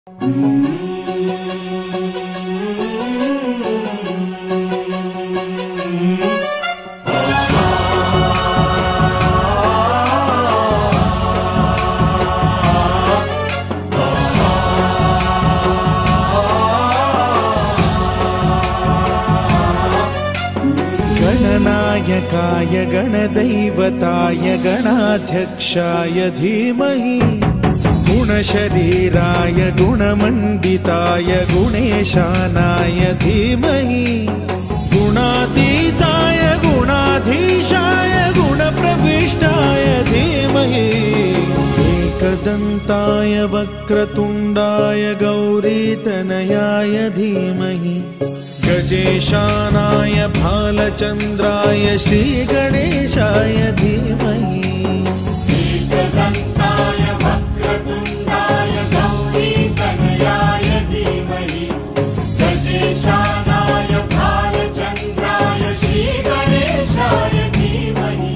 गणनायकाय गणदैवताय गणाध्यक्षाय धीमहि गुणशरीराय गुणमण्डिताय गुणेशानाय धीमहि गुणातीताय गुणाधीशाय गुणप्रविष्टाय धीमहि एकदन्ताय वक्रतुण्डाय गौरीतनयाय धीमहि गजेशानाय भालचन्द्राय श्रीगणेशाय धीमहि एकदन्ताय वक्रतुण्डाय गौरीतनयाय धीमहि गजेशानाय भालचन्द्राय श्रीगणेशाय धीमहि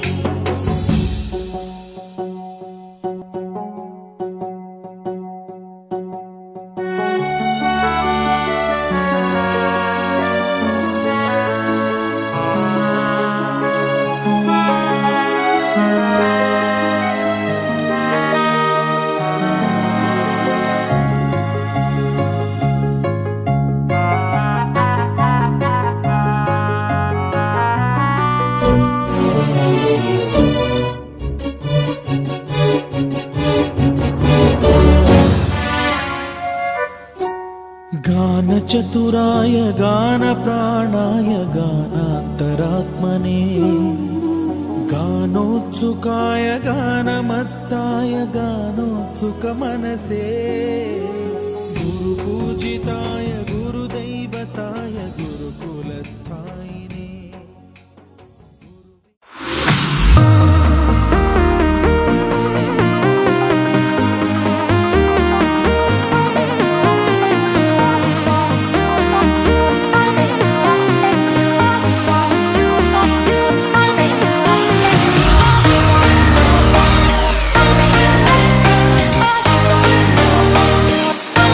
गानचतुराय गानप्राणाय गानान्तरात्मने गानोत्सुकाय गानमत्ताय गानोत्सुकमनसे गुरुपूजिताय गुरुदैवताय गुरुकुलस्थायिने Thank you.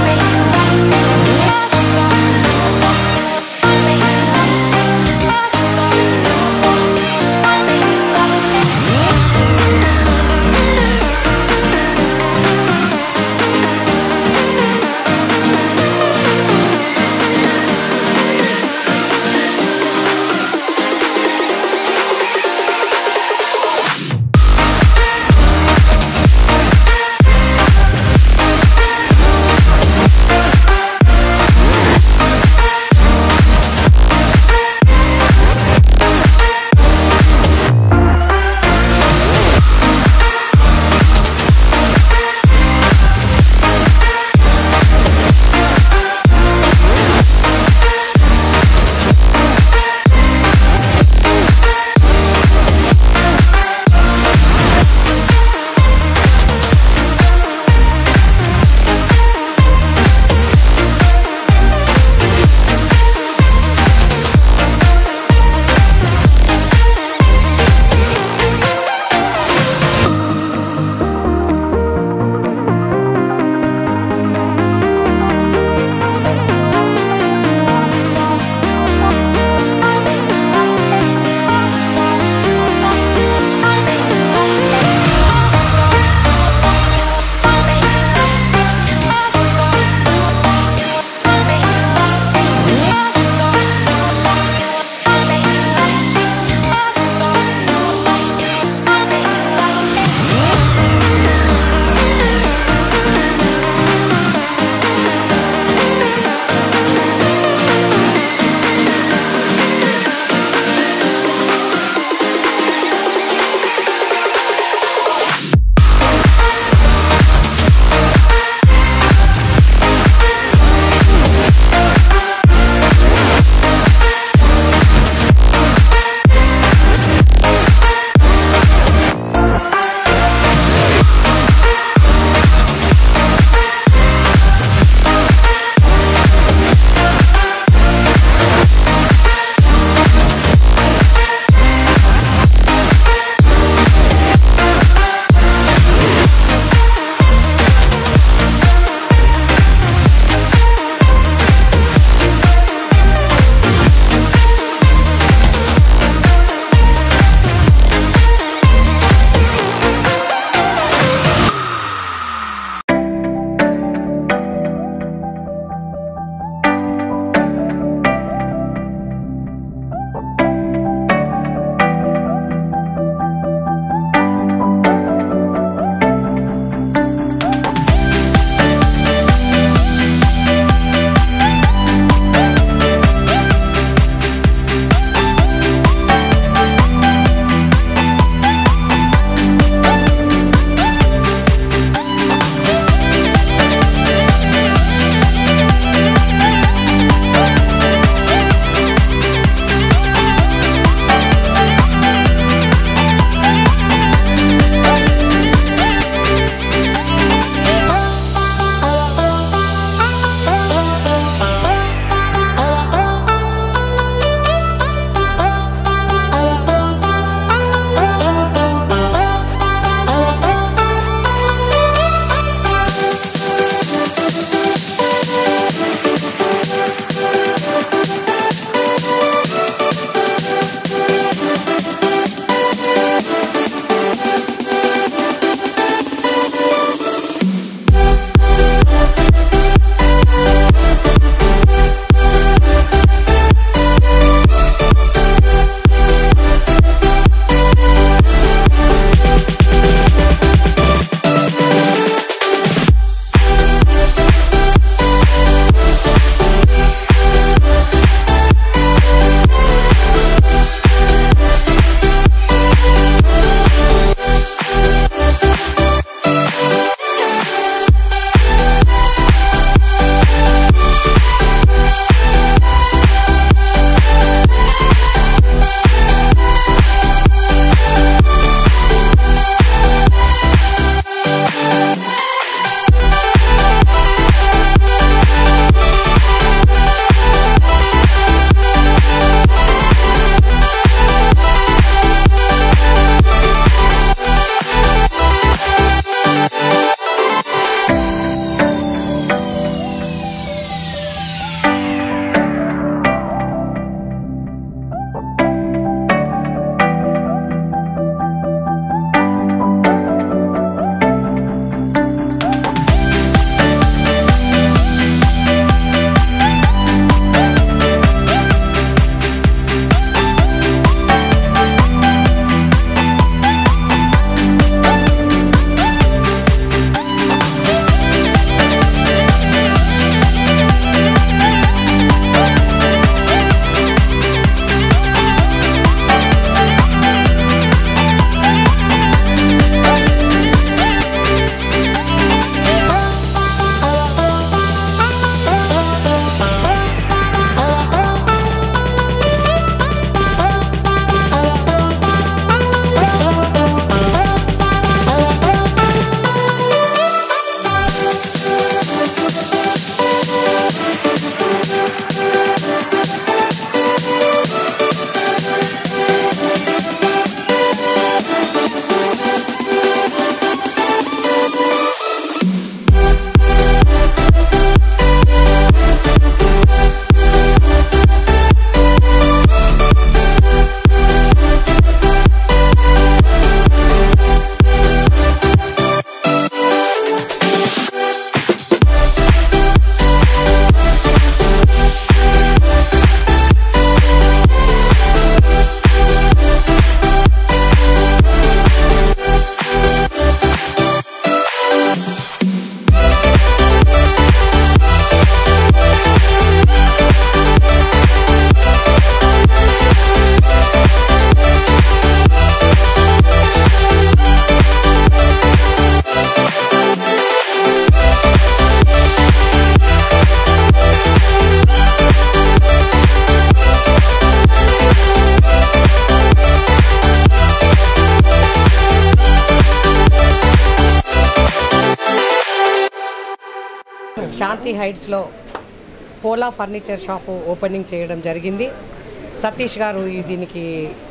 పార్టీ హైట్స్లో పోలా ఫర్నిచర్ షాపు ఓపెనింగ్ చేయడం జరిగింది సతీష్ గారు ఈ దీనికి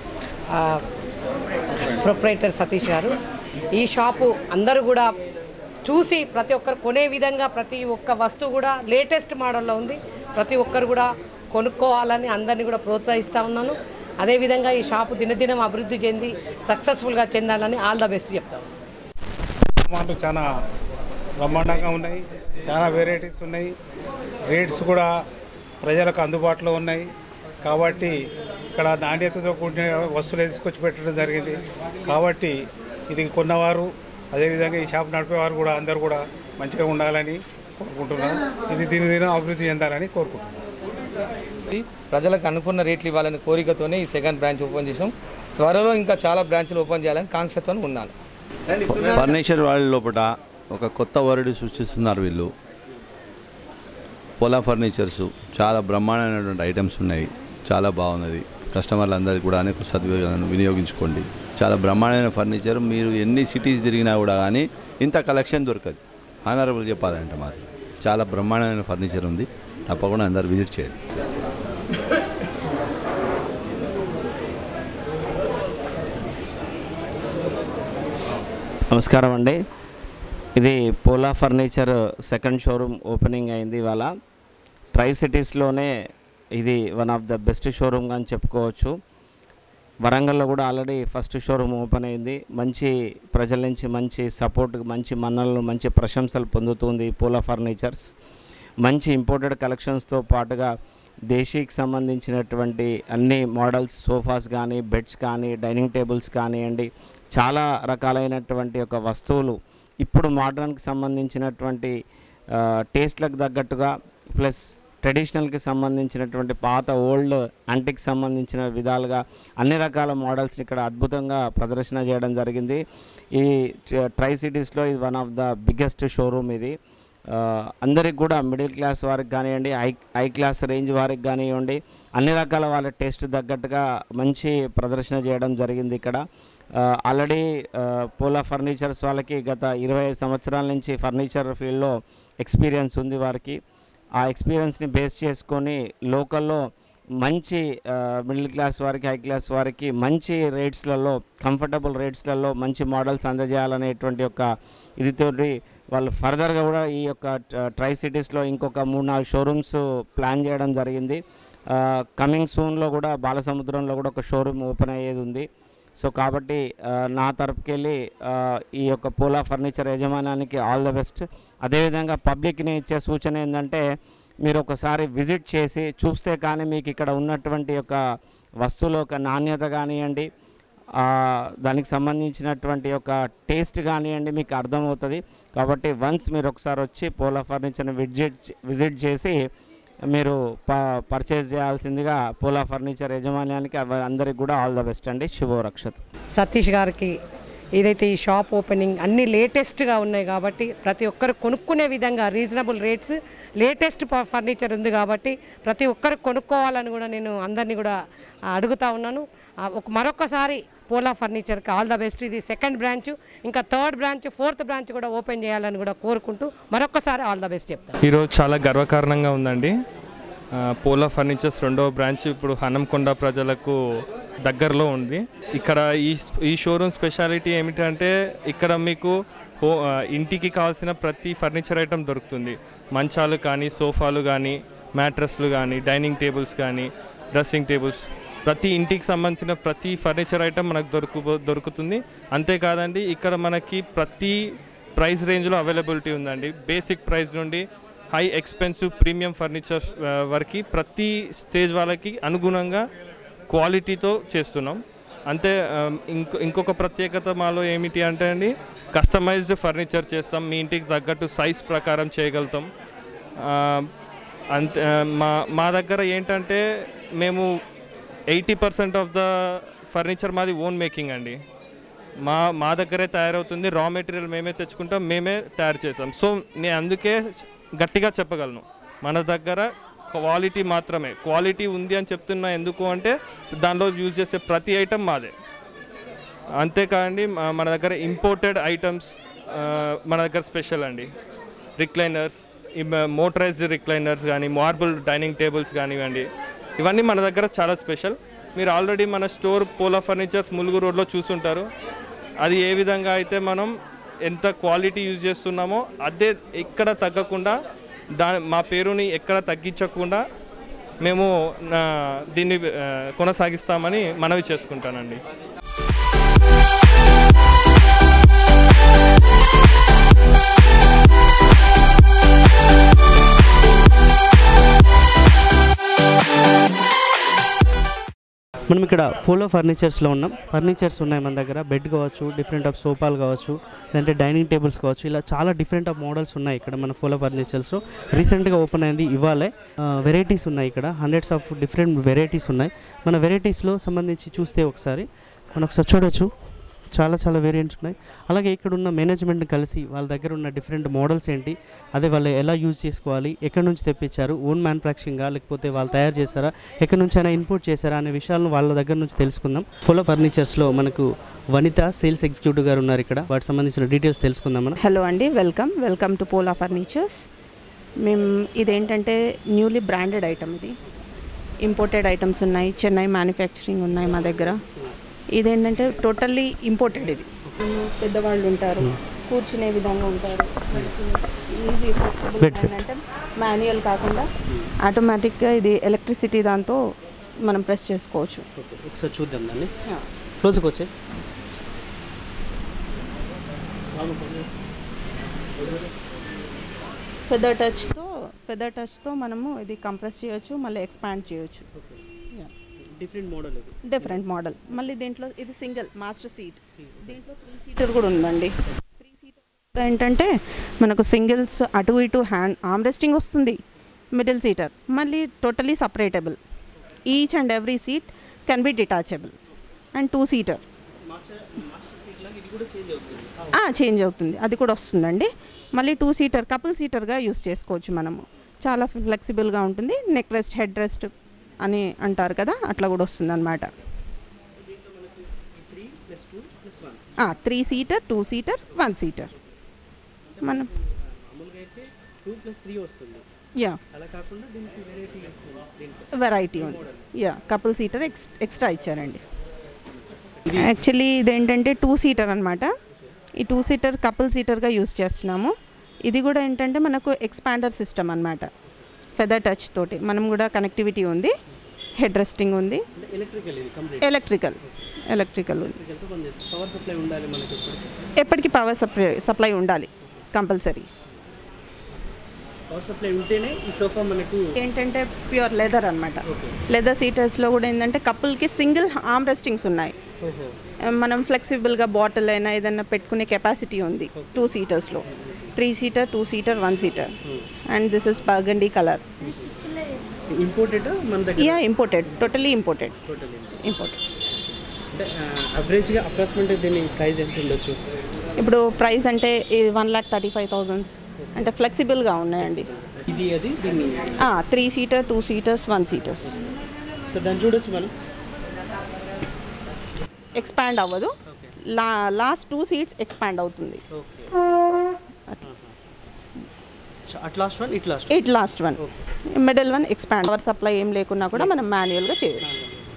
ప్రొపరేటర్ సతీష్ గారు ఈ షాపు అందరూ కూడా చూసి ప్రతి ఒక్కరు కొనే విధంగా ప్రతి ఒక్క వస్తువు కూడా లేటెస్ట్ మోడల్లో ఉంది ప్రతి ఒక్కరు కూడా కొనుక్కోవాలని అందరినీ కూడా ప్రోత్సహిస్తూ ఉన్నాను అదేవిధంగా ఈ షాపు దినదినం అభివృద్ధి చెంది సక్సెస్ఫుల్గా చెందాలని ఆల్ ద బెస్ట్ చెప్తాను సామాన్లు చాలా బ్రహ్మాండంగా ఉన్నాయి చాలా వెరైటీస్ ఉన్నాయి రేట్స్ కూడా ప్రజలకు అందుబాటులో ఉన్నాయి కాబట్టి ఇక్కడ నాణ్యతతో కూడిన వస్తువులు తీసుకొచ్చి పెట్టడం జరిగింది కాబట్టి ఇది కొన్నవారు అదేవిధంగా ఈ షాప్ నడిపేవారు కూడా అందరూ కూడా మంచిగా ఉండాలని కోరుకుంటున్నాను ఇది దీని దినం అభివృద్ధి చెందాలని కోరుకుంటున్నాను ప్రజలకు అనుకున్న రేట్లు ఇవ్వాలని కోరికతోనే ఈ సెకండ్ బ్రాంచ్ ఓపెన్ చేసాం త్వరలో ఇంకా చాలా బ్రాంచ్లు ఓపెన్ చేయాలని కాంక్షతో ఉన్నాను ఫర్నిచర్ వాళ్ళ లోపల ఒక కొత్త వరుడు సృష్టిస్తున్నారు వీళ్ళు పోలా ఫర్నిచర్స్ చాలా బ్రహ్మాండమైనటువంటి ఐటమ్స్ ఉన్నాయి చాలా బాగున్నది కస్టమర్లు అందరికీ కూడా అనేక సద్వినియోగం వినియోగించుకోండి చాలా బ్రహ్మాండమైన ఫర్నిచర్ మీరు ఎన్ని సిటీస్ తిరిగినా కూడా కానీ ఇంత కలెక్షన్ దొరకదు ఆనరబుల్ చెప్పాలంటే మాత్రం చాలా బ్రహ్మాండమైన ఫర్నిచర్ ఉంది తప్పకుండా అందరు విజిట్ చేయండి నమస్కారం అండి ఇది పోలా ఫర్నిచర్ సెకండ్ షోరూమ్ ఓపెనింగ్ అయింది ఇవాళ ట్రై సిటీస్లోనే ఇది one of the best showroom అని చెప్పుకోవచ్చు వరంగల్లో కూడా ఆల్రెడీ ఫస్ట్ షోరూమ్ ఓపెన్ అయింది మంచి ప్రజల నుంచి మంచి సపోర్ట్ మంచి మన్నలు మంచి ప్రశంసలు పొందుతుంది పోలా ఫర్నిచర్స్ మంచి ఇంపోర్టెడ్ కలెక్షన్స్తో పాటుగా దేశీకి సంబంధించినటువంటి అన్ని మోడల్స్ సోఫాస్ కానీ బెడ్స్ కానీ డైనింగ్ టేబుల్స్ కానివ్వండి చాలా రకాలైనటువంటి ఒక వస్తువులు ఇప్పుడు మోడర్న్కి సంబంధించినటువంటి ఆ, టేస్ట్లకు తగ్గట్టుగా ప్లస్ ట్రెడిషనల్కి సంబంధించినటువంటి పాత ఓల్డ్ అంటికి సంబంధించిన విధాలుగా అన్ని రకాల మోడల్స్ ఇక్కడ అద్భుతంగా ప్రదర్శన చేయడం జరిగింది ఈ ట్రై సిటీస్లో ఇది one of the biggest showroom ఇది ఆ, అందరికి కూడా మిడిల్ క్లాస్ వారికి కానివ్వండి హై హై క్లాస్ రేంజ్ వారికి కానివ్వండి అన్ని రకాల వాళ్ళ టేస్ట్ తగ్గట్టుగా మంచి ప్రదర్శన చేయడం జరిగింది ఇక్కడ ఆల్రెడీ పోలా ఫర్నిచర్స్ వాళ్ళకి గత ఇరవై ఐదు సంవత్సరాల నుంచి ఫర్నిచర్ ఫీల్డ్లో ఎక్స్పీరియన్స్ ఉంది వారికి ఆ ఎక్స్పీరియన్స్ని బేస్ చేసుకొని లోకల్లో మంచి మిడిల్ క్లాస్ వారికి హై క్లాస్ వారికి మంచి రేట్స్లలో కంఫర్టబుల్ రేట్స్లలో మంచి మోడల్స్ అందజేయాలనేటువంటి ఒక ఇదితోటి వాళ్ళు ఫర్దర్గా కూడా ఈ యొక్క ట్రై సిటీస్లో ఇంకొక మూడు నాలుగు షోరూమ్స్ ప్లాన్ చేయడం జరిగింది కమింగ్ సూన్లో కూడా బాలసముద్రంలో కూడా ఒక షోరూమ్ ఓపెన్ అయ్యేది ఉంది సో కాబట్టి ఆ, నా తరపుకెళ్ళి ఆ, ఈ యొక్క పోలా ఫర్నిచర్ యజమానానికి ఆల్ ద బెస్ట్ అదేవిధంగా పబ్లిక్ని ఇచ్చే సూచన ఏంటంటే మీరు ఒకసారి విజిట్ చేసి చూస్తే కానీ మీకు ఇక్కడ ఉన్నటువంటి యొక్క వస్తువుల యొక్క నాణ్యత కానివ్వండి ఆ, దానికి సంబంధించినటువంటి ఒక టేస్ట్ కానివ్వండి మీకు అర్థమవుతుంది కాబట్టి వన్స్ మీరు ఒకసారి వచ్చి పోలా ఫర్నిచర్ని విజిట్ విజిట్ చేసి మీరు ప పర్చేస్ చేయాల్సిందిగా పోలా ఫర్నిచర్ యజమాన్యానికి అవ- అందరికి కూడా ఆల్ ద బెస్ట్ అండి శుభోరక్షత్ సతీష్ గారికి ఏదైతే ఈ షాప్ ఓపెనింగ్ అన్ని లేటెస్ట్గా ఉన్నాయి కాబట్టి ప్రతి ఒక్కరు కొనుక్కునే విధంగా రీజనబుల్ రేట్స్ లేటెస్ట్ ఫర్నిచర్ ఉంది కాబట్టి ప్రతి ఒక్కరు కొనుక్కోవాలని కూడా నేను అందరినీ కూడా ఆ, అడుగుతా ఉన్నాను ఆ, ఒక మరొకసారి పోలా ఫర్నిచర్కి ఆల్ ద బెస్ట్ ఇది సెకండ్ బ్రాంచ్ ఇంకా థర్డ్ బ్రాంచ్ ఫోర్త్ బ్రాంచ్ కూడా ఓపెన్ చేయాలని కూడా కోరుకుంటూ మరొకసారి ఆల్ ద బెస్ట్ చెప్తాను ఈరోజు చాలా గర్వకారణంగా ఉందండి ఆ, పోలా ఫర్నిచర్స్ రెండవ బ్రాంచ్ ఇప్పుడు హనంకొండ ప్రజలకు దగ్గరలో ఉంది ఇక్కడ ఈ ఈ షోరూమ్ స్పెషాలిటీ ఏమిటంటే ఇక్కడ మీకు హో ఆ, ఇంటికి కావాల్సిన ప్రతి ఫర్నిచర్ ఐటమ్ దొరుకుతుంది మంచాలు కానీ సోఫాలు కానీ మ్యాట్రస్లు కానీ డైనింగ్ టేబుల్స్ కానీ డ్రెస్సింగ్ టేబుల్స్ ప్రతి ఇంటికి సంబంధించిన ప్రతి ఫర్నిచర్ ఐటమ్ మనకు దొరుకు దొరుకుతుంది అంతేకాదండి ఇక్కడ మనకి ప్రతి ప్రైస్ రేంజ్లో అవైలబిలిటీ ఉందండి బేసిక్ ప్రైస్ నుండి హై ఎక్స్పెన్సివ్ ప్రీమియం ఫర్నిచర్ వరకు ప్రతి స్టేజ్ వాళ్ళకి అనుగుణంగా క్వాలిటీతో చేస్తున్నాం అంతే ఆ, ఇంకో ఇంకొక ప్రత్యేకత మాలో ఏమిటి అంటే అండి కస్టమైజ్డ్ ఫర్నిచర్ చేస్తాం మీ ఇంటికి తగ్గట్టు సైజ్ ప్రకారం చేయగలుగుతాం ఆ, అంతే ఆ, మా మా దగ్గర ఏంటంటే మేము eighty percent of the furniture మాది ఓన్ మేకింగ్ అండి మా మా దగ్గరే తయారవుతుంది రా మెటీరియల్ మేమే తెచ్చుకుంటాం మేమే తయారు చేస్తాం సో నేను అందుకే గట్టిగా చెప్పగలను మన దగ్గర క్వాలిటీ మాత్రమే క్వాలిటీ ఉంది అని చెప్తున్నా ఎందుకు అంటే దానిలో యూజ్ చేసే ప్రతి ఐటమ్ మాదే అంతేకాదండి మ- మన దగ్గర ఇంపోర్టెడ్ ఐటమ్స్ మన దగ్గర స్పెషల్ అండి రిక్లైనర్స్ మోటరైజ్డ్ రిక్లైనర్స్ కానీ మార్బుల్ డైనింగ్ టేబుల్స్ కానివ్వండి ఇవన్నీ మన దగ్గర చాలా స్పెషల్ మీరు ఆల్రెడీ మన స్టోర్ పోలా ఫర్నిచర్స్ ములుగు రోడ్లో చూసుంటారు అది ఏ విధంగా అయితే మనం ఎంత క్వాలిటీ యూజ్ చేస్తున్నామో అదే ఎక్కడ తగ్గకుండా దా మా పేరుని ఎక్కడ తగ్గించకుండా మేము ఆ, దీన్ని ఆ, కొనసాగిస్తామని మనవి చేసుకుంటానండి మనం ఇక్కడ ఫోలో ఫర్నిచర్స్లో ఉన్నాం ఫర్నిచర్స్ ఉన్నాయి మన దగ్గర బెడ్ కావచ్చు డిఫరెంట్ ఆఫ్ సోఫాలు కావచ్చు లేదంటే డైనింగ్ టేబుల్స్ కావచ్చు ఇలా చాలా డిఫరెంట్ ఆఫ్ మోడల్స్ ఉన్నాయి ఇక్కడ మన ఫోలో ఫర్నిచర్స్లో రీసెంట్గా ఓపెన్ అయింది ఇవాళే వెరైటీస్ ఉన్నాయి ఇక్కడ హండ్రెడ్స్ ఆఫ్ డిఫరెంట్ వెరైటీస్ ఉన్నాయి మన వెరైటీస్లో సంబంధించి చూస్తే ఒకసారి మనం ఒకసారి చూడొచ్చు చాలా చాలా వేరియంట్స్ ఉన్నాయి అలాగే ఇక్కడ ఉన్న మేనేజ్మెంట్ కలిసి వాళ్ళ దగ్గర ఉన్న డిఫరెంట్ మోడల్స్ ఏంటి అదే వాళ్ళు ఎలా యూజ్ చేసుకోవాలి ఎక్కడి నుంచి తెప్పించారు ఓన్ మ్యానుఫ్యాక్చరింగా లేకపోతే వాళ్ళు తయారు చేస్తారా ఎక్కడి నుంచి అయినా ఇంపోర్ట్ చేశారా అనే విషయాలను వాళ్ళ దగ్గర నుంచి తెలుసుకుందాం ఫోలో ఫర్నిచర్స్లో మనకు వనిత సేల్స్ ఎగ్జిక్యూటివ్ గారు ఉన్నారు ఇక్కడ వాటికి సంబంధించిన డీటెయిల్స్ తెలుసుకుందాం మనం హలో అండి welcome welcome to Pola furnitures మేము ఇదేంటంటే న్యూలీ బ్రాండెడ్ ఐటమ్ ఇది ఇంపోర్టెడ్ ఐటమ్స్ ఉన్నాయి చెన్నై మ్యానుఫ్యాక్చరింగ్ ఉన్నాయి మా దగ్గర ఇదేంటంటే టోటల్లీ ఇంపోర్టెడ్ ఇది పెద్దవాళ్ళు ఉంటారు కూర్చునే విధంగా ఉంటారు ఈజీ ఫ్లెక్సిబుల్ Bed fit. అంటే మాన్యువల్ కాకుండా ఆటోమేటిక్గా ఇది ఎలక్ట్రిసిటీ దాంతో మనం ప్రెస్ చేసుకోవచ్చు ఒకసారి చూద్దాం దాన్ని క్లోజ్కి వచ్చే పెద్ద టచ్తో పెద్ద టచ్తో మనము ఇది కంప్రెస్ చేయొచ్చు మళ్ళీ ఎక్స్పాండ్ చేయొచ్చు డిఫరెంట్ మోడల్ ఇది డిఫరెంట్ మోడల్ మళ్ళీ దీంట్లో ఇది సింగిల్ మాస్టర్ సీట్ దీంట్లో త్రీ సీటర్ కూడా ఉందండి త్రీ సీటర్ ఏంటంటే మనకు సింగిల్స్ అటు ఇటు హ్యాండ్ ఆమ్ రెస్టింగ్ వస్తుంది మిడిల్ సీటర్ మళ్ళీ totally separable each and every seat can be detachable and two seater change అవుతుంది అది కూడా వస్తుందండి మళ్ళీ టూ సీటర్ కపుల్ సీటర్గా యూస్ చేసుకోవచ్చు మనము చాలా ఫ్లెక్సిబుల్గా ఉంటుంది నెక్ రెస్ట్ హెడ్ రెస్ట్ అని అంటారు కదా అట్లా కూడా వస్తుంది అనమాట three seater two seater one seater మనం మామూలుగా అయితే టూ ప్లస్ త్రీ వస్తుంది యా అలా కాకుండా దీనికి వెరైటీ దీంట్లో వెరైటీ ఉంది yeah couple seater ex extra ఇచ్చారండి యాక్చువల్లీ ఇదేంటంటే టూ సీటర్ అనమాట ఈ టూ సీటర్ కపుల్ సీటర్గా యూస్ చేస్తున్నాము ఇది కూడా ఏంటంటే మనకు ఎక్స్పాండర్ సిస్టమ్ అనమాట ఫెదర్ టచ్ తోటి మనం కూడా కనెక్టివిటీ ఉంది హెడ్ రెస్టింగ్ ఉంది ఎలక్ట్రికల్ ఇది కంప్లీట్ ఎలక్ట్రికల్ ఎలక్ట్రికల్ ఉంది ఎలక్ట్రికల్తో పనిచేస్తుంది పవర్ సప్లై ఉండాలి మనకి ఎప్పటికీ ఎప్పటికీ పవర్ సప్లై సప్లై ఉండాలి కంపల్సరీ పవర్ సప్లై ఉంటేనే ఈ సోఫా మనకు ఏంటంటే ప్యూర్ లెదర్ అనమాట లెదర్ సీటర్స్లో కూడా ఏంటంటే కపుల్కి సింగిల్ ఆర్మ్ రెస్టింగ్స్ ఉన్నాయి మనం ఫ్లెక్సిబుల్గా బాటిల్ అయినా ఏదైనా పెట్టుకునే కెపాసిటీ ఉంది టూ సీటర్స్లో three seater two seater one seater and this is burgundy colour imported మన దగ్గర yeah imported totally imported total imported అంటే అవరేజ్గా అప్రాక్సిమేట్ దీని ప్రైస్ ఎంత ఉండొచ్చు ఇప్పుడు ప్రైస్ అంటే one lakh thirty five thousands అంటే ఫ్లెక్సిబుల్గా ఉన్నాయండి ఇది అది దీన్ని three seater two seaters one seaters so దాన్ని చూడొచ్చు మనం ఎక్స్పాండ్ అవ్వదు లా లాస్ట్ టూ సీట్స్ ఎక్స్పాండ్ అవుతుంది okay at last one it last it last one middle one expand power supply ఏం లేకున్నా కూడా మనం మాన్యువల్గా చేయొచ్చు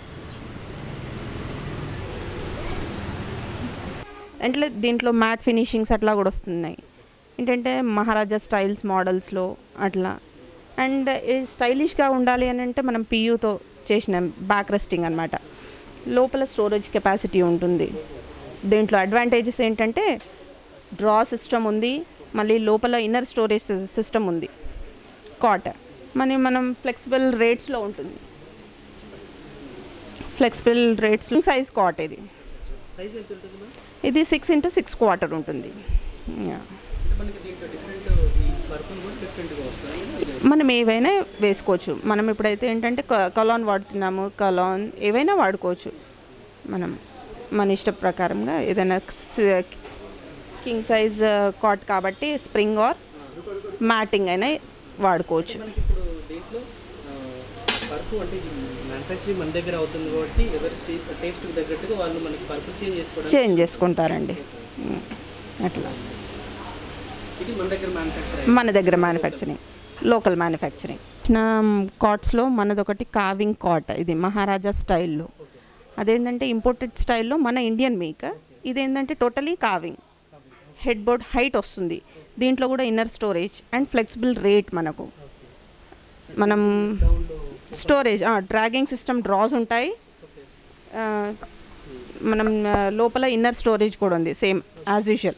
అంటే దీంట్లో మ్యాట్ ఫినిషింగ్స్ అట్లా కూడా వస్తున్నాయి ఏంటంటే మహారాజా స్టైల్స్ మోడల్స్లో అట్లా అండ్ స్టైలిష్గా ఉండాలి అని అంటే మనం పియూతో చేసిన బ్యాక్ రెస్టింగ్ అనమాట లోపల స్టోరేజ్ కెపాసిటీ ఉంటుంది దీంట్లో అడ్వాంటేజెస్ ఏంటంటే డ్రా సిస్టమ్ ఉంది మళ్ళీ లోపల ఇన్నర్ స్టోరేజ్ సిస్టమ్ ఉంది కాట్ మరి మనం ఫ్లెక్సిబుల్ రేట్స్లో ఉంటుంది ఫ్లెక్సిబుల్ రేట్స్ సైజ్ కాట్ ఇది సైజ్ ఎంత ఉంటుంది మ్యామ్ ఇది సిక్స్ ఇంటూ సిక్స్ క్వార్టర్ ఉంటుంది Yeah. మనకి దీంట్లో డిఫరెంట్ ఈ పర్పుల్ కూడా డిఫరెంట్గా వస్తుంది మనం ఏవైనా వేసుకోవచ్చు మనం ఇప్పుడైతే ఏంటంటే కలాన్ వాడుతున్నాము కలాన్ ఏవైనా వాడుకోవచ్చు మనం మన ఇష్ట ప్రకారంగా ఏదైనా కింగ్ సైజ్ కాట్ కాబట్టి స్ప్రింగ్ ఆర్ మ్యాటింగ్ అయినా వాడుకోవచ్చు మనకి ఇప్పుడు దీంట్లో పర్పు అంటే మ్యానుఫ్యాక్చరింగ్ మన దగ్గర అవుతుంది కాబట్టి ఎవరి స్టే టేస్ట్కి తగ్గట్టుగా వాళ్ళు మనకి పర్పు చేంజ్ చేసుకోవడానికి చేంజ్ చేసుకుంటారండి Mm. అట్లా ఇది మన దగ్గర మ్యానుఫ్యాక్చర్ మన దగ్గర మ్యానుఫ్యాక్చరింగ్ లోకల్ మ్యానుఫ్యాక్చరింగ్ చిన్న కాట్స్లో మనదొకటి కావింగ్ కాట్ ఇది మహారాజా స్టైల్లో అదేంటంటే ఇంపోర్టెడ్ స్టైల్లో మన ఇండియన్ మేక్ ఇదేంటంటే totally carving head board height వస్తుంది దీంట్లో కూడా inner storage and flexible rate మనకు మనం స్టోరేజ్ డ్రాగింగ్ సిస్టమ్ డ్రాస్ ఉంటాయి ఆ, మనం ఆ, లోపల ఇన్నర్ స్టోరేజ్ కూడా ఉంది సేమ్ యాజ్ యూజువల్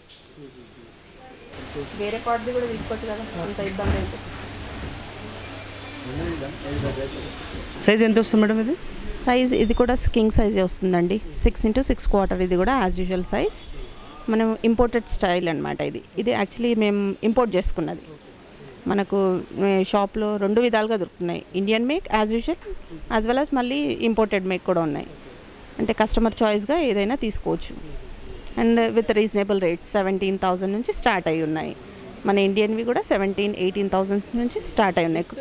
వేరే కార్డ్ది కూడా తీసుకోవచ్చు కదా అంత ఇబ్బంది అయితే సైజ్ ఎంత వస్తుంది మేడం ఇది సైజ్ ఇది కూడా కింగ్ సైజే వస్తుందండి సిక్స్ ఇంటూ సిక్స్ క్వార్టర్ ఇది కూడా యాజ్ యూజువల్ సైజ్ మనం ఇంపోర్టెడ్ స్టైల్ అనమాట ఇది ఇది యాక్చువల్లీ మేము ఇంపోర్ట్ చేసుకున్నది మనకు ఏ, షాప్లో రెండు విధాలుగా దొరుకుతున్నాయి Indian make as usual as well as మళ్ళీ ఇంపోర్టెడ్ మేక్ కూడా ఉన్నాయి అంటే కస్టమర్ చాయిస్గా ఏదైనా తీసుకోవచ్చు and with reasonable rates seventeen thousand నుంచి స్టార్ట్ అయి ఉన్నాయి మన ఇండియన్వి కూడా సెవెంటీన్ ఎయిటీన్ థౌజండ్ నుంచి స్టార్ట్ అయి ఉన్నాయి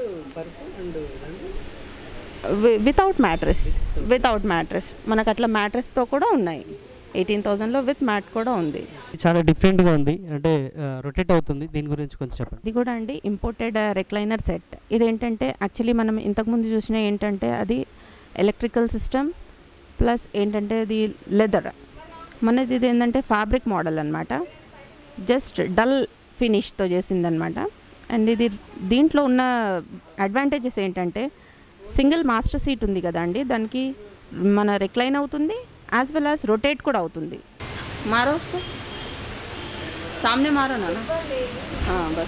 వితౌట్ మ్యాట్రెస్ వితౌట్ మ్యాట్రెస్ మనకు అట్లా మ్యాట్రెస్తో కూడా ఉన్నాయి ఎయిటీన్ థౌజండ్లో విత్ మ్యాట్ కూడా ఉంది చాలా డిఫరెంట్గా ఉంది అంటే రొటేట్ అవుతుంది దీని గురించి కొంచెం చెప్పండి ఇది కూడా అండి ఇంపోర్టెడ్ రెక్లైనర్ సెట్ ఇదేంటంటే యాక్చువల్లీ మనం ఇంతకుముందు చూసిన ఏంటంటే అది ఎలక్ట్రికల్ సిస్టమ్ ప్లస్ ఏంటంటే అది లెదర్ మనది ఇది ఏంటంటే ఫ్యాబ్రిక్ మోడల్ అనమాట జస్ట్ డల్ ఫినిష్తో చేసిందనమాట అండ్ ఇది దీంట్లో ఉన్న అడ్వాంటేజెస్ ఏంటంటే సింగిల్ మాస్టర్ సీట్ ఉంది కదా అండి దానికి మన రిక్లైన్ అవుతుంది యాజ్ వెల్ యాజ్ రొటేట్ కూడా అవుతుంది మారో उसको सामने मारो ना ना हाँ बस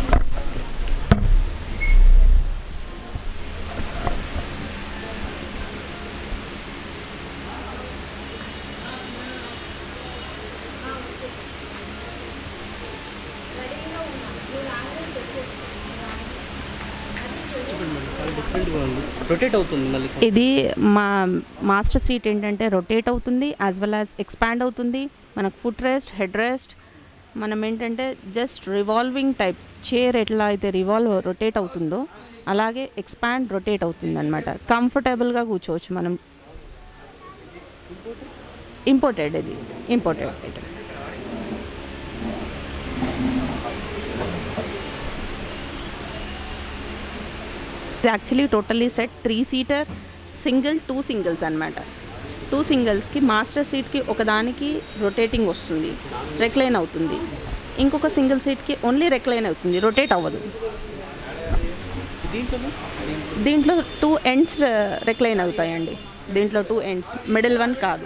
చాలా డిఫరెంట్గా ఉంది రొటేట్ అవుతుంది మళ్ళీ ఇది మా మాస్టర్ సీట్ ఏంటంటే రొటేట్ అవుతుంది యాజ్ వెల్ యాజ్ ఎక్స్పాండ్ అవుతుంది మనకు ఫుట్ రెస్ట్ హెడ్ రెస్ట్ మనం ఏంటంటే జస్ట్ రివాల్వింగ్ టైప్ చైర్ ఎట్లా అయితే రివాల్వ్ రొటేట్ అవుతుందో అలాగే ఎక్స్పాండ్ రొటేట్ అవుతుంది అనమాట కంఫర్టబుల్గా కూర్చోవచ్చు మనం ఇంపోర్టెడ్ ఇది ఇంపోర్టెడ్ ఇది actually totally set three seater single two singles అనమాట టూ సింగిల్స్కి మాస్టర్ సీట్కి ఒకదానికి రొటేటింగ్ వస్తుంది రెక్లైన్ అవుతుంది ఇంకొక సింగిల్ సీట్కి ఓన్లీ రెక్లైన్ అవుతుంది రొటేట్ అవ్వదు దీంట్లో టూ ఎండ్స్ రెక్లైన్ అవుతాయండి దీంట్లో టూ ఎండ్స్ మిడిల్ వన్ కాదు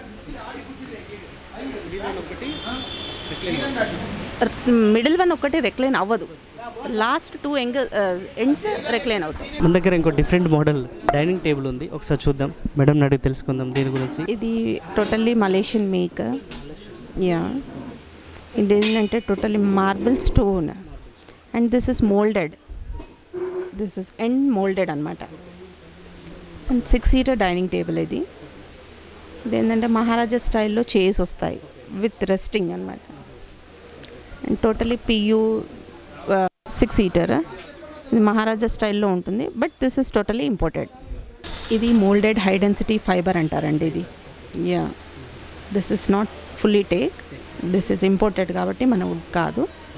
మిడిల్ వన్ ఒకటి రెక్లైన్ అవ్వదు last two angle ends recline అవుతాయి మన దగ్గర ఇంకో డిఫరెంట్ మోడల్ డైనింగ్ టేబుల్ ఉంది ఒకసారి చూద్దాం మేడం అడిగి తెలుసుకుందాం దీని గురించి ఇది టోటల్లీ మలేషియన్ మేక్ యా ఇది ఏంటంటే totally marble stone and this is molded this is end molded అనమాట and six seater dining table ఇది ఇది ఏంటంటే మహారాజా స్టైల్లో చైర్స్ వస్తాయి విత్ రెస్టింగ్ అనమాట and totally PU six seater ఇది మహారాజా స్టైల్లో ఉంటుంది but this is totally imported ఇది మోల్డెడ్ హై డెన్సిటీ ఫైబర్ అంటారండి ఇది yeah this is not fully teak this is imported కాబట్టి మన వుడ్ కాదు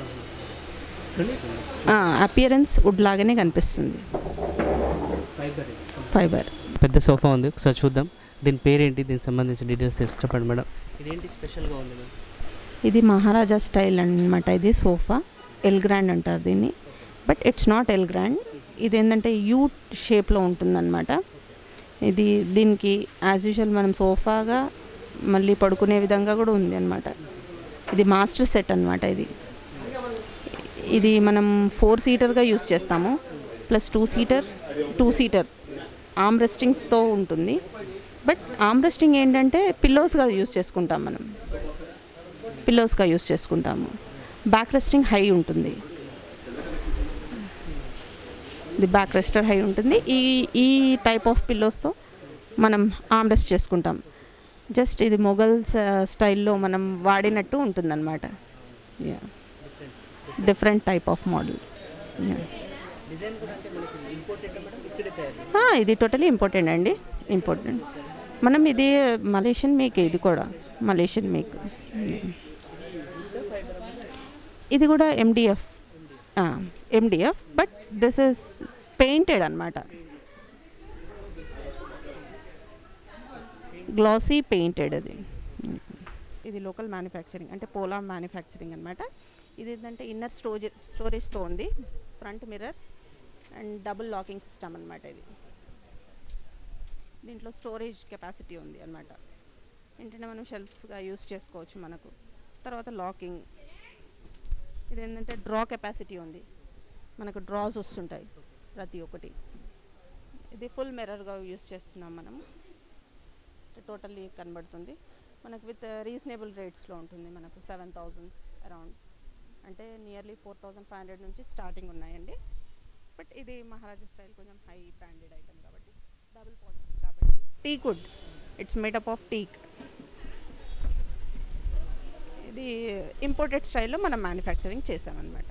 అపియరెన్స్ వుడ్ లాగానే కనిపిస్తుంది ఫైబర్ పెద్ద సోఫా ఉంది ఒకసారి చూద్దాం దీని పేరేంటి దీనికి సంబంధించిన డీటెయిల్స్ తెలిసి చెప్పండి మేడం ఇదేంటి స్పెషల్గా ఉంది మేడం ఇది మహారాజా స్టైల్ అన్నమాట ఇది సోఫా ఎల్ గ్రాండ్ అంటారు దీన్ని but it's not L grand ఇది ఏంటంటే యూ షేప్లో ఉంటుందన్నమాట ఇది దీనికి యాజ్ యూజువల్ మనం సోఫాగా మళ్ళీ పడుకునే విధంగా కూడా ఉంది అనమాట ఇది మాస్టర్ సెట్ అనమాట ఇది ఇది మనం ఫోర్ సీటర్గా యూస్ చేస్తాము plus two seater two seater arm రెస్టింగ్స్తో ఉంటుంది బట్ ఆమ్ రెస్టింగ్ ఏంటంటే పిల్లోస్గా యూస్ చేసుకుంటాం మనం పిల్లోస్గా యూస్ చేసుకుంటాము బ్యాక్ రెస్టింగ్ హై ఉంటుంది ఇది బ్యాక్ రెస్టర్ హై ఉంటుంది ఈ ఈ టైప్ ఆఫ్ పిల్లోస్తో మనం ఆమ్ రెస్ట్ చేసుకుంటాం జస్ట్ ఇది మొఘల్స్ స్టైల్లో మనం వాడినట్టు ఉంటుందన్నమాట yeah different type of model ఇది టోటలీ ఇంపార్టెంట్ అండి ఇంపార్టెంట్ మనం ఇది మలేషియన్ మేక్ ఇది కూడా మలేషియన్ మేక్ ఇది కూడా MDF MDF but this is painted అనమాట గ్లాసీ పెయింటెడ్ అది ఇది లోకల్ మ్యానుఫ్యాక్చరింగ్ అంటే పోలా మ్యానుఫ్యాక్చరింగ్ అనమాట ఇది ఏంటంటే ఇన్నర్ స్టోరేజ్ స్టోరేజ్తో ఉంది front mirror and double locking system అనమాట ఇది దీంట్లో స్టోరేజ్ కెపాసిటీ ఉంది అనమాట ఏంటంటే మనం షెల్ఫ్స్గా యూస్ చేసుకోవచ్చు మనకు తర్వాత లాకింగ్ ఇది ఏంటంటే డ్రా కెపాసిటీ ఉంది మనకు డ్రాస్ వస్తుంటాయి ప్రతి ఒక్కటి ఇది ఫుల్ మిర్రర్గా యూస్ చేస్తున్నాం మనం టోటల్లీ కనబడుతుంది మనకు విత్ రీజనబుల్ రేట్స్లో ఉంటుంది మనకు సెవెన్ థౌజండ్స్ అరౌండ్ అంటే nearly four thousand five hundred నుంచి స్టార్టింగ్ ఉన్నాయండి బట్ ఇది మహారాజా స్టైల్ కొంచెం హై బ్రాండెడ్ ఐటమ్ కాబట్టి డబుల్ పాలిషింగ్ కాబట్టి teak wood it's made up of teak ఇది ఇంపోర్టెడ్ స్టైల్లో మనం మ్యానుఫ్యాక్చరింగ్ చేసామన్నమాట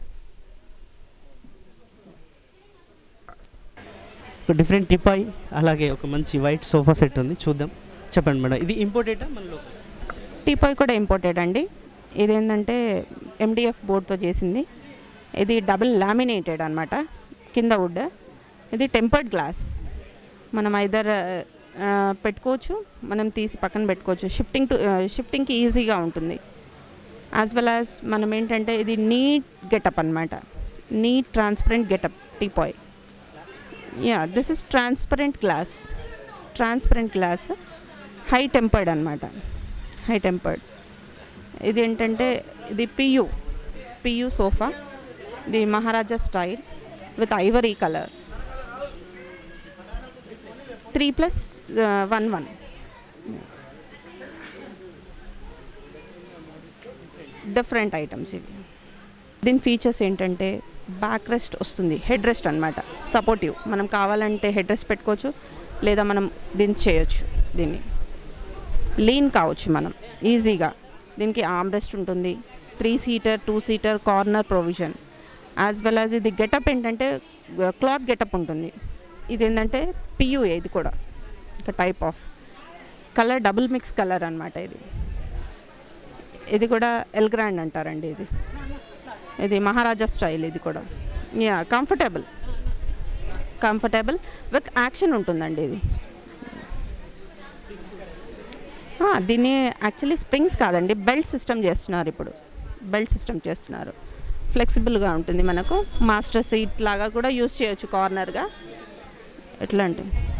ఒక డిఫరెంట్ టిపాయ్ అలాగే ఒక మంచి వైట్ సోఫా సెట్ ఉంది చూద్దాం చెప్పండి మేడం ఇది ఇంపోర్టేటా మన లోకల్ టీపాయ్ కూడా ఇంపోర్టెడ్ అండి ఇదేంటంటే ఎండిఎఫ్ బోర్డ్తో చేసింది ఇది డబుల్ లామినేటెడ్ అనమాట కింద వుడ్ ఇది టెంపర్డ్ గ్లాస్ మనం ఐదర్ పెట్టుకోవచ్చు మనం తీసి పక్కన పెట్టుకోవచ్చు షిఫ్టింగ్ టు షిఫ్టింగ్కి ఈజీగా ఉంటుంది యాజ్ వెల్ యాజ్ మనం ఏంటంటే ఇది నీట్ గెటప్ అనమాట neat transparent getup teapoy yeah this is transparent glass transparent glass high tempered అనమాట హై టెంపర్డ్ ఇది ఏంటంటే ఇది పియు పియు సోఫా ఇది Maharaja style with ivory colour three plus one one different items ఇవి దీని ఫీచర్స్ ఏంటంటే back rest వస్తుంది head rest అనమాట సపోర్టివ్ మనం కావాలంటే హెడ్ రెస్ట్ పెట్టుకోవచ్చు లేదా మనం దీన్ని చేయొచ్చు దీన్ని లీన్ కావచ్చు మనం ఈజీగా దీనికి ఆర్మ్ రెస్ట్ ఉంటుంది three seater two seater corner provision as well as ఇది గెటప్ ఏంటంటే క్లాత్ గెటప్ ఉంటుంది ఇది ఏంటంటే పియూ ఇది కూడా ఒక type of colour double mix colour అనమాట ఇది ఇది కూడా ఎల్ గ్రాండ్ అంటారండి ఇది ఇది మహారాజా స్టైల్ ఇది కూడా yeah comfortable comfortable with action ఉంటుందండి ఇది ఆ, దీన్ని యాక్చువల్లీ స్ప్రింగ్స్ కాదండి బెల్ట్ సిస్టమ్ చేస్తున్నారు ఇప్పుడు బెల్ట్ సిస్టమ్ చేస్తున్నారు ఫ్లెక్సిబుల్గా ఉంటుంది మనకు మాస్టర్ సీట్ లాగా కూడా యూస్ చేయొచ్చు కార్నర్గా ఎట్లా అంటే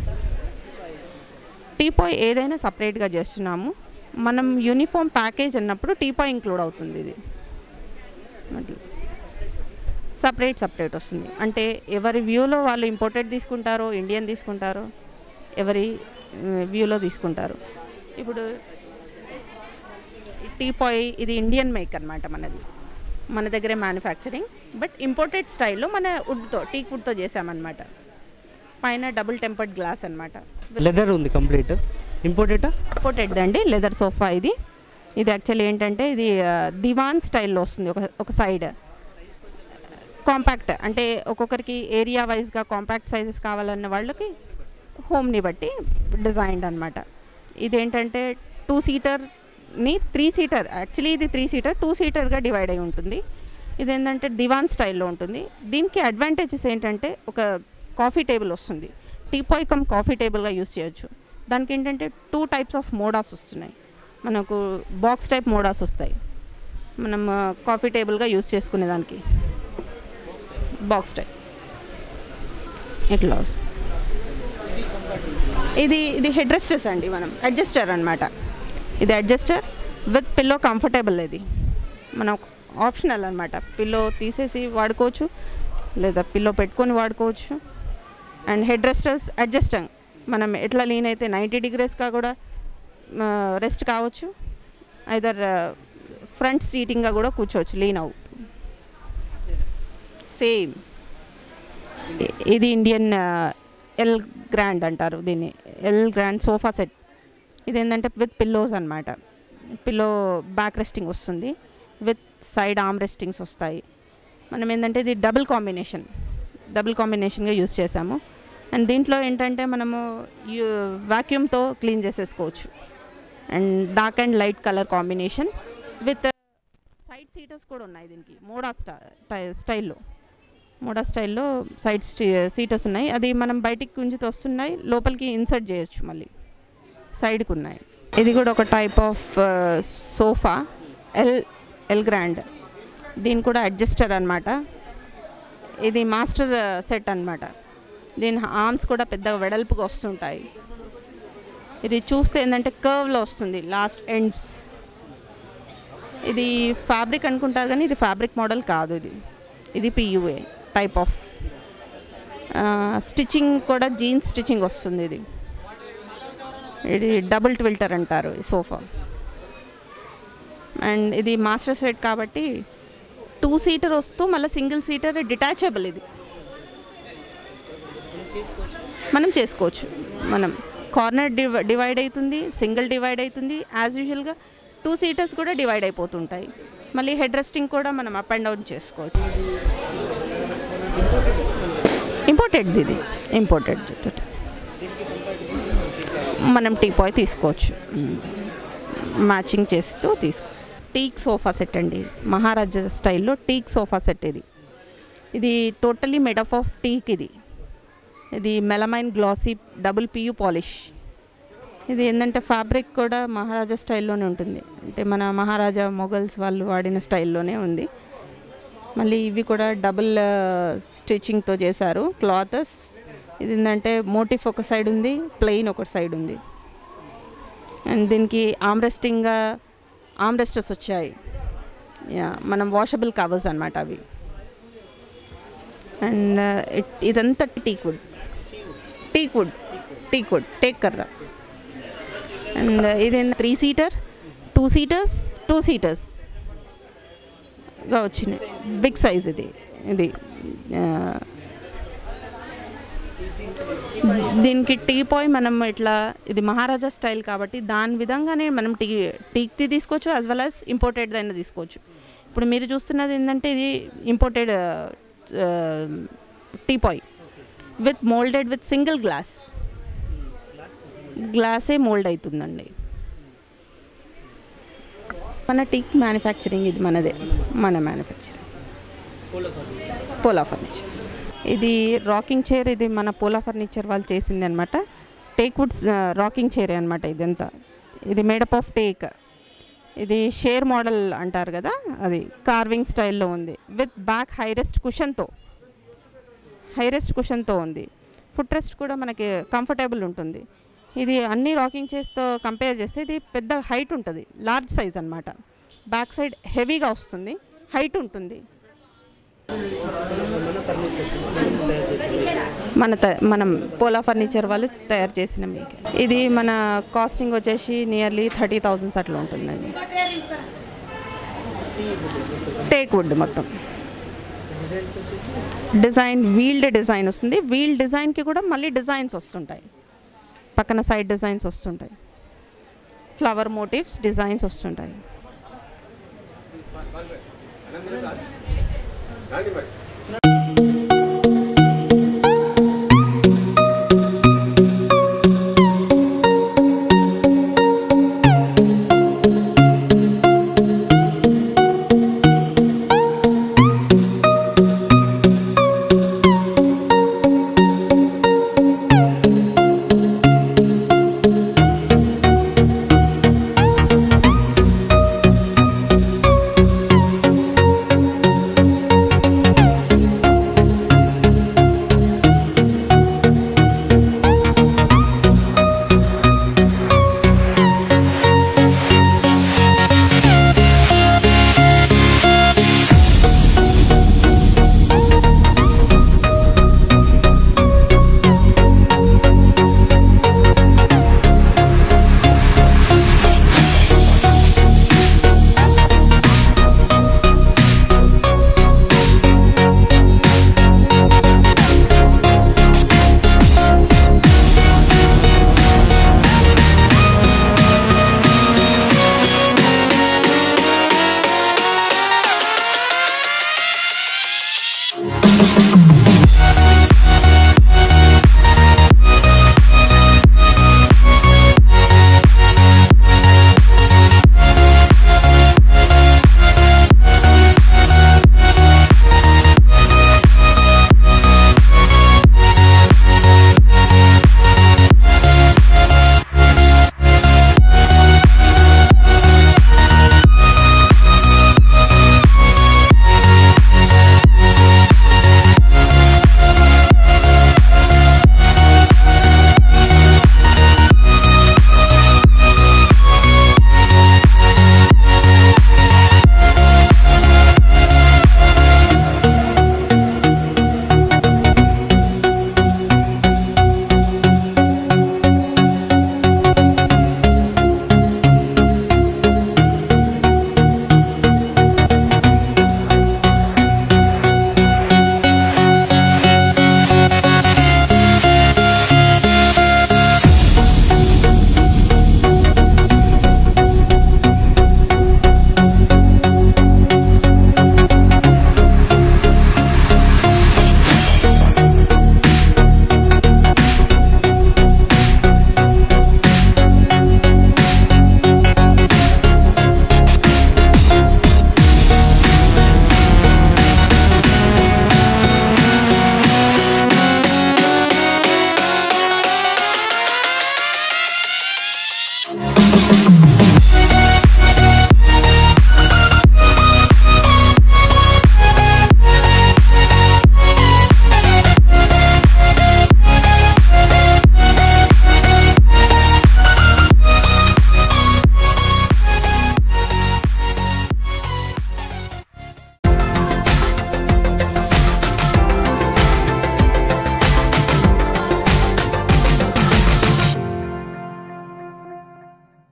టీపాయ్ ఏదైనా సపరేట్గా చేస్తున్నాము మనం యూనిఫామ్ ప్యాకేజ్ అన్నప్పుడు టీపాయ్ ఇంక్లూడ్ అవుతుంది ఇది సపరేట్ సపరేట్ వస్తుంది అంటే ఎవరి వ్యూలో వాళ్ళు ఇంపోర్టెడ్ తీసుకుంటారో ఇండియన్ తీసుకుంటారో ఎవరి వ్యూలో తీసుకుంటారు ఇప్పుడు టీపాయ్ ఇది ఇండియన్ మేక్ అనమాట మనది మన దగ్గరే మ్యానుఫ్యాక్చరింగ్ బట్ ఇంపోర్టెడ్ స్టైల్లో మన వుడ్తో టీక్ వుడ్తో చేసామన్నమాట పైన డబుల్ టెంపర్డ్ గ్లాస్ అనమాట లెదర్ ఉంది కంప్లీట్ ఇంపోర్టేటా ఇంపోర్టెడ్ అండి లెదర్ సోఫా ఇది ఇది యాక్చువల్లీ ఏంటంటే ఇది ఆ, దివాన్ స్టైల్లో వస్తుంది ఒక ఒక సైడ్ కాంపాక్ట్ అంటే ఒక్కొక్కరికి ఏరియా వైజ్గా కాంపాక్ట్ సైజెస్ కావాలన్న వాళ్ళకి హోమ్ని బట్టి డిజైన్డ్ అనమాట ఇదేంటంటే టూ సీటర్ని త్రీ సీటర్ యాక్చువల్లీ ఇది త్రీ సీటర్ టూ సీటర్గా డివైడ్ అయి ఉంటుంది ఇది ఏంటంటే దివాన్ స్టైల్లో ఉంటుంది దీనికి అడ్వాంటేజెస్ ఏంటంటే ఒక కాఫీ టేబుల్ వస్తుంది టీపాయ్ కమ్ కాఫీ టేబుల్గా యూస్ చేయొచ్చు దానికి ఏంటంటే టూ టైప్స్ ఆఫ్ మోడాస్ వస్తున్నాయి మనకు బాక్స్ టైప్ మోడాస్ వస్తాయి మనం కాఫీ టేబుల్గా యూస్ చేసుకునే దానికి బాక్స్ టైప్ ఇట్లా వస్తుంది ఇది ఇది హెడ్ రెస్టర్స్ అండి మనం అడ్జస్టర్ అనమాట ఇది అడ్జస్టర్ విత్ పిల్లో కంఫర్టబుల్ ఇది మనం ఆప్షనల్ అనమాట పిల్లో తీసేసి వాడుకోవచ్చు లేదా పిల్లో పెట్టుకొని వాడుకోవచ్చు అండ్ హెడ్ రెస్టర్స్ అడ్జస్టింగ్ మనం ఎట్లా లీన్ అయితే నైంటీ డిగ్రీస్గా కూడా రెస్ట్ కావచ్చు ఐదర్ ఫ్రంట్ సీటింగ్గా కూడా కూర్చోవచ్చు లీన్ అవు సేమ్ ఇది ఇండియన్ ఎల్ గ్రాండ్ అంటారు దీన్ని ఎల్ గ్రాండ్ సోఫా సెట్ ఇది ఏంటంటే విత్ పిల్లోస్ అనమాట పిల్లో బ్యాక్ రెస్టింగ్ వస్తుంది విత్ సైడ్ ఆర్మ్ రెస్టింగ్స్ వస్తాయి మనం ఏంటంటే ఇది డబుల్ కాంబినేషన్ డబుల్ కాంబినేషన్గా యూస్ చేసాము అండ్ దీంట్లో ఏంటంటే మనము వాక్యూమ్తో క్లీన్ చేసేసుకోవచ్చు and dark and light colour combination with side side seaters కూడా ఉన్నాయి దీనికి మోడా స్టా టై- స్టైల్లో మోడా స్టైల్లో సైడ్ స్టీ- సీటర్స్ ఉన్నాయి అది మనం బయటికి గుంజితో వస్తున్నాయి లోపలికి ఇన్సర్ట్ చేయొచ్చు మళ్ళీ సైడ్కి ఉన్నాయి ఇది కూడా ఒక type of sofa L L grand దీని కూడా అడ్జస్టర్ అనమాట ఇది మాస్టర్ సెట్ అన్నమాట దీని ఆర్మ్స్ కూడా పెద్దగా వెడల్పుగా వస్తుంటాయి ఇది చూస్తే ఏంటంటే కర్వ్లో వస్తుంది లాస్ట్ ఎండ్స్ ఇది ఫ్యాబ్రిక్ అనుకుంటారు కానీ ఇది ఫ్యాబ్రిక్ మోడల్ కాదు ఇది ఇది పియుఏ టైప్ ఆఫ్ స్టిచ్చింగ్ కూడా జీన్స్ స్టిచ్చింగ్ వస్తుంది ఇది ఇది డబుల్ ట్విల్టర్ అంటారు ఈ సోఫా అండ్ ఇది మాస్టర్ సెట్ కాబట్టి టూ సీటర్ వస్తూ మళ్ళీ సింగిల్ సీటర్ డిటాచబుల్ ఇది మనం చేసుకోవచ్చు మనం కార్నర్ డివ డివైడ్ అవుతుంది సింగిల్ డివైడ్ అవుతుంది యాజ్ యూజువల్గా టూ సీటర్స్ కూడా డివైడ్ అయిపోతుంటాయి మళ్ళీ హెడ్ రెస్టింగ్ కూడా మనం అప్ అండ్ డౌన్ చేసుకోవచ్చు ఇంపోర్టెడ్ ఇది ఇంపోర్టెడ్ మనం టీ పాయ్ తీసుకోవచ్చు మ్యాచింగ్ చేస్తూ తీసుకో టీక్ సోఫా సెట్ అండి మహారాజా స్టైల్లో టీక్ సోఫా సెట్ ఇది ఇది టోటలీ మేడ్ ఆఫ్ టీక్ ఇది ఇది melamine glossy double PU polish ఇది ఏంటంటే ఫ్యాబ్రిక్ కూడా మహారాజా స్టైల్లోనే ఉంటుంది అంటే మన మహారాజా మొఘల్స్ వాళ్ళు వాడిన స్టైల్లోనే ఉంది మళ్ళీ ఇవి కూడా డబుల్ స్టిచ్చింగ్తో చేశారు క్లాత్ ఇది ఏంటంటే మోటిఫ్ ఒక సైడ్ ఉంది ప్లెయిన్ ఒక సైడ్ ఉంది అండ్ దీనికి ఆమ్రెస్టింగ్గా ఆమ్రెస్టర్స్ వచ్చాయి యా మనం వాషబుల్ కవర్స్ అనమాట అవి అండ్ ఇదంతా teak wood teak wood teak wood teak కర్రా అండ్ ఇది three seater two seaters two seaters గా వచ్చినాయి బిగ్ సైజ్ ఇది ఇది ఆ, దీనికి టీ పాయ్ మనం ఇట్లా ఇది మహారాజా స్టైల్ కాబట్టి దాని విధంగానే మనం టీ టీక్ది తీసుకోవచ్చు యాజ్ వెల్ యాజ్ ఇంపోర్టెడ్ అయినా తీసుకోవచ్చు ఇప్పుడు మీరు చూస్తున్నది ఏంటంటే ఇది imported teapoy with molded with single glass గ్లాసే మోల్డ్ అవుతుందండి మన టీక్ మ్యానుఫ్యాక్చరింగ్ ఇది మనదే మన మ్యానుఫ్యాక్చరింగ్ పోలా ఫర్నిచర్స్ ఇది రాకింగ్ చైర్ ఇది మన పోలా ఫర్నిచర్ వాళ్ళు చేసింది అనమాట టేక్ వుడ్స్ రాకింగ్ చైర్ అనమాట ఇదంతా ఇది మేడప్ ఆఫ్ టేక్ ఇది షేర్ మోడల్ అంటారు కదా అది కార్వింగ్ స్టైల్లో ఉంది విత్ బ్యాక్ హైరెస్ట్ కుషన్తో హైరెస్ట్ కుషన్తో ఉంది ఫుట్ రెస్ట్ కూడా మనకి కంఫర్టబుల్ ఉంటుంది ఇది అన్ని రాకింగ్ చేస్తో కంపేర్ చేస్తే ఇది పెద్ద హైట్ ఉంటుంది లార్జ్ సైజ్ అనమాట బ్యాక్ సైడ్ హెవీగా వస్తుంది హైట్ ఉంటుంది మన త- మనం పోలా ఫర్నిచర్ వాళ్ళు తయారు చేసిన మీకు ఇది మన కాస్టింగ్ వచ్చేసి నియర్లీ థర్టీ థౌజండ్స్ అట్లా ఉంటుందండి టేక్ వుడ్ మొత్తం డిజైన్ వీల్డ్ డిజైన్ వస్తుంది వీల్ డిజైన్కి కూడా మళ్ళీ డిజైన్స్ వస్తుంటాయి పక్కన సైడ్ డిజైన్స్ వస్తుంటాయి ఫ్లవర్ మోటివ్స్ డిజైన్స్ వస్తుంటాయి